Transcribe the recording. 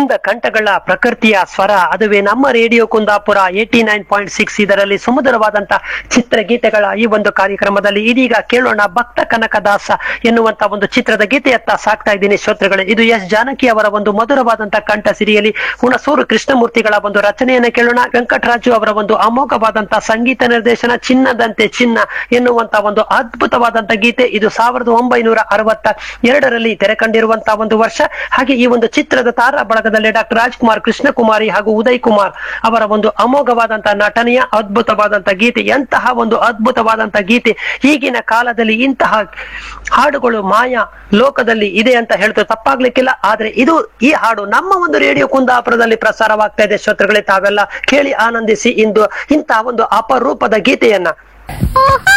ಕುಂದ ಕಂಠಗಳ ಪ್ರಕೃತಿಯ ಸ್ವರ ಅದುವೇ ನಮ್ಮ radio Kundapura eighty nine point six ಇದರಲ್ಲಿ ಸುಮಧುರವಾದಂತ ಚಿತ್ರಗೀತೆಗಳ ಈ ಒಂದು ಕಾರ್ಯಕ್ರಮದಲ್ಲಿ ಇದೀಗ ಕೇಳೋಣ ಭಕ್ತ ಕನಕದಾಸ ಎನ್ನುವಂತ ಒಂದು ಚಿತ್ರದ ಗೀತೆಯತ್ತ ಸಾಕ್ತಾ ಇದ್ದೀನಿ ಶ್ರೋತೃಗಳೇ ಇದು ಎಸ್ ಜಾನಕಿ ಅವರ ಒಂದು ಮಧುರವಾದಂತ ಕಂಠ ಸಿರಿಯಲ್ಲಿ ಹುಣಸೂರು ಕೃಷ್ಣಮೂರ್ತಿಗಳ ಒಂದು ರಚನೆಯನ್ನ ಕೇಳೋಣ ವೆಂಕಟರಾಜು ಅವರ ಒಂದು ಅಮೋಘವಾದಂತ ಸಂಗೀತ ನಿರ್ದೇಶನ ಚಿನ್ನದಂತೆ ಚಿನ್ನ ಎನ್ನುವಂತ ಒಂದು ಅದ್ಭುತವಾದಂತ ಗೀತೆ ಇದು ಸಾವಿರದ ಒಂಬೈನೂರ ಅರವತ್ತ ಎರಡರಲ್ಲಿ ತೆರೆ ಕಂಡಿರುವಂತಹ ಒಂದು ವರ್ಷ ಹಾಗೆ ಈ ಒಂದು ಚಿತ್ರದ ತಾರಾ ಬಳಗದಲ್ಲಿ ಡಾಕ್ಟರ್ ರಾಜ್ಕುಮಾರ್ ಕೃಷ್ಣಕುಮಾರಿ ಹಾಗೂ ಉದಯ್ ಕುಮಾರ್ ಅವರ ಒಂದು ಅಮೋಘವಾದಂತಹ ನಟನೆಯ ಅದ್ಭುತವಾದಂತ ಗೀತೆ ಎಂತಹ ಒಂದು ಅದ್ಭುತವಾದಂತ ಗೀತೆ ಈಗಿನ ಕಾಲದಲ್ಲಿ ಇಂತಹ ಹಾಡುಗಳು ಮಾಯಾ ಲೋಕದಲ್ಲಿ ಇದೆ ಅಂತ ಹೇಳ್ತಾರೆ ತಪ್ಪಾಗ್ಲಿಕ್ಕಿಲ್ಲ ಆದ್ರೆ ಇದು ಈ ಹಾಡು ನಮ್ಮ ಒಂದು ರೇಡಿಯೋ ಕುಂದಾಪುರದಲ್ಲಿ ಪ್ರಸಾರವಾಗ್ತಾ ಇದೆ ಶ್ರೋತೃಗಳೇ ತಾವೆಲ್ಲ ಕೇಳಿ ಆನಂದಿಸಿ ಇಂದು ಇಂತಹ ಒಂದು ಅಪರೂಪದ ಗೀತೆಯನ್ನ